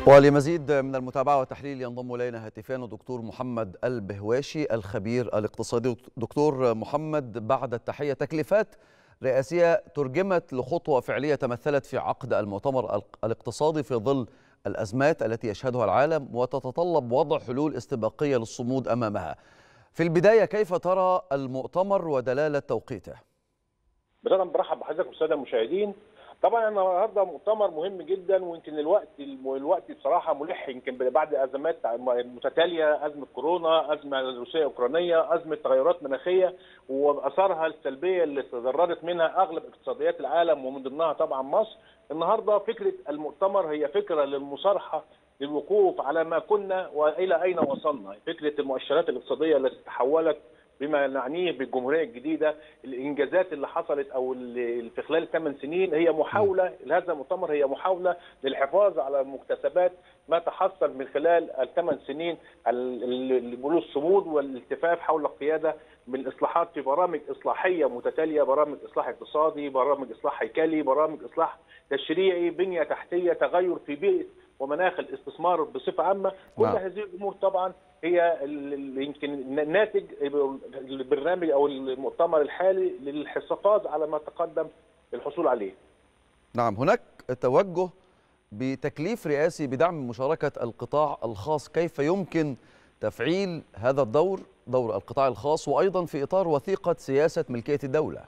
ولمزيد من المتابعة والتحليل ينضم إلينا هاتفيا الدكتور محمد البهواشي الخبير الاقتصادي دكتور محمد بعد التحية تكليفات رئاسية ترجمت لخطوة فعلية تمثلت في عقد المؤتمر الاقتصادي في ظل الأزمات التي يشهدها العالم وتتطلب وضع حلول استباقية للصمود أمامها في البداية كيف ترى المؤتمر ودلالة توقيته؟ بدأنا برحب بحضرتك والسادة المشاهدين طبعا النهارده مؤتمر مهم جدا ويمكن الوقت الوقت بصراحه ملح يمكن بعد ازمات متتاليه ازمه كورونا ازمه روسيه اوكرانيه ازمه تغيرات مناخيه واثارها السلبيه اللي تضررت منها اغلب اقتصاديات العالم ومن ضمنها طبعا مصر النهارده فكره المؤتمر هي فكره للمصارحه للوقوف على ما كنا والى اين وصلنا فكره المؤشرات الاقتصاديه التي تحولت بما نعنيه بالجمهوريه الجديده الانجازات اللي حصلت او اللي في خلال الثمان سنين هي محاوله هذا المؤتمر هي محاوله للحفاظ على مكتسبات ما تحصل من خلال الثمان سنين اللي بيقولوا الصمود والالتفاف حول القياده من اصلاحات في برامج اصلاحيه متتاليه برامج اصلاح اقتصادي برامج اصلاح هيكلي برامج اصلاح تشريعي بنيه تحتيه تغير في بيئه ومناخ الاستثمار بصفه عامه كل نعم. هذه الامور طبعا هي يمكن ناتج البرنامج او المؤتمر الحالي للحفاظ على ما تقدم للحصول عليه. نعم هناك توجه بتكليف رئاسي بدعم مشاركه القطاع الخاص كيف يمكن تفعيل هذا الدور دور القطاع الخاص وايضا في اطار وثيقه سياسه ملكيه الدوله.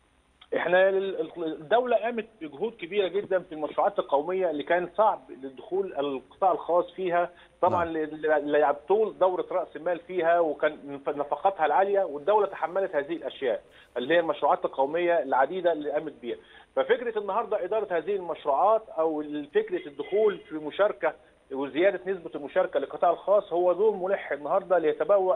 احنا الدوله قامت بجهود كبيره جدا في المشروعات القوميه اللي كان صعب لدخول القطاع الخاص فيها طبعا نعم. طول دوره راس المال فيها وكان نفقاتها العاليه والدوله تحملت هذه الاشياء اللي هي المشروعات القوميه العديده اللي قامت بيها ففكره النهارده اداره هذه المشروعات او فكره الدخول في مشاركه وزياده نسبه المشاركه للقطاع الخاص هو دور ملح النهارده ليتبوأ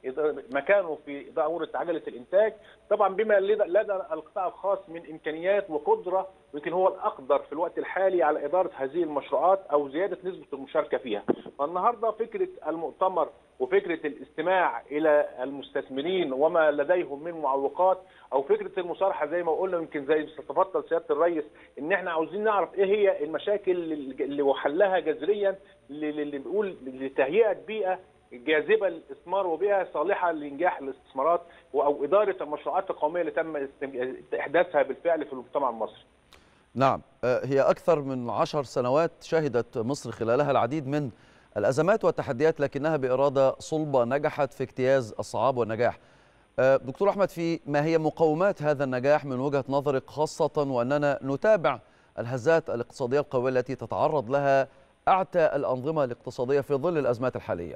مكانه في دورة عجلة الإنتاج طبعا بما لدى القطاع الخاص من إمكانيات وقدرة ويمكن هو الأقدر في الوقت الحالي على إدارة هذه المشروعات أو زيادة نسبة المشاركة فيها فالنهاردة فكرة المؤتمر وفكرة الاستماع إلى المستثمرين وما لديهم من معوقات أو فكرة المصارحة زي ما قلنا يمكن زي تفضل سيادة الرئيس إن إحنا عاوزين نعرف إيه هي المشاكل اللي وحلها جذريا اللي بنقول لتهيئة بيئة جاذبه للاستثمار وبيئه صالحه لانجاح الاستثمارات او اداره المشروعات القوميه اللي تم احداثها بالفعل في المجتمع المصري. نعم هي اكثر من عشر سنوات شهدت مصر خلالها العديد من الازمات والتحديات لكنها باراده صلبه نجحت في اجتياز الصعاب والنجاح. دكتور احمد في ما هي مقومات هذا النجاح من وجهه نظرك خاصه واننا نتابع الهزات الاقتصاديه القويه التي تتعرض لها اعتى الانظمه الاقتصاديه في ظل الازمات الحاليه؟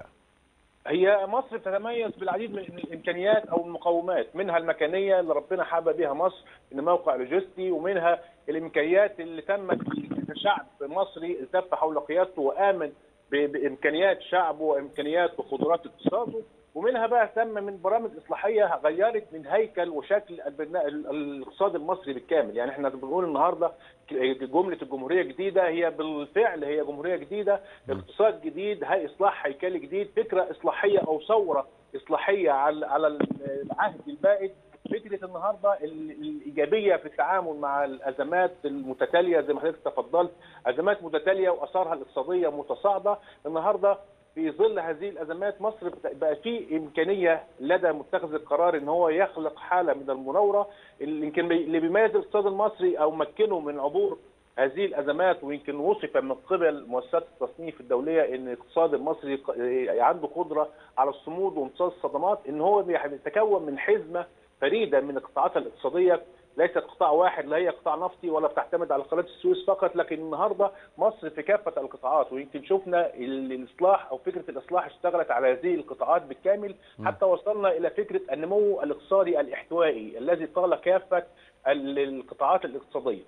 هي مصر تتميز بالعديد من الامكانيات او المقومات منها المكانيه اللي ربنا حابب بها مصر ان موقع لوجستي ومنها الامكانيات اللي تمت كشعب مصري التف حول قيادته وامن بامكانيات شعبه وامكانيات وقدرات اقتصاده ومنها بقى تم من برامج اصلاحيه غيرت من هيكل وشكل الاقتصاد المصري بالكامل يعني احنا بنقول النهارده جمله الجمهوريه الجديده هي بالفعل هي جمهوريه جديده اقتصاد جديد هاي اصلاح هيكلي جديد فكره اصلاحيه او ثوره اصلاحيه على على العهد البائد فكره النهارده الايجابيه في التعامل مع الازمات المتتاليه زي ما حضرتك تفضلت ازمات متتاليه واثارها الاقتصاديه متصاعده النهارده في ظل هذه الازمات مصر بقى في امكانيه لدى متخذ القرار ان هو يخلق حاله من المناوره اللي يمكن اللي بيميز الاقتصاد المصري او مكنه من عبور هذه الازمات ويمكن وصف من قبل مؤسسات التصنيف الدوليه ان الاقتصاد المصري عنده قدره على الصمود وامتصاص الصدمات ان هو بيتكون من حزمه فريده من القطاعات الاقتصاديه ليست قطاع واحد لا هي قطاع نفطي ولا بتعتمد على قناه السويس فقط لكن النهارده مصر في كافه القطاعات ويمكن شفنا الاصلاح او فكره الاصلاح اشتغلت على هذه القطاعات بالكامل حتى وصلنا الى فكره النمو الاقتصادي الاحتوائي الذي طال كافه القطاعات الاقتصاديه.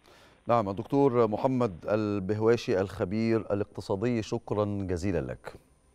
نعم الدكتور محمد البهواشي الخبير الاقتصادي شكرا جزيلا لك.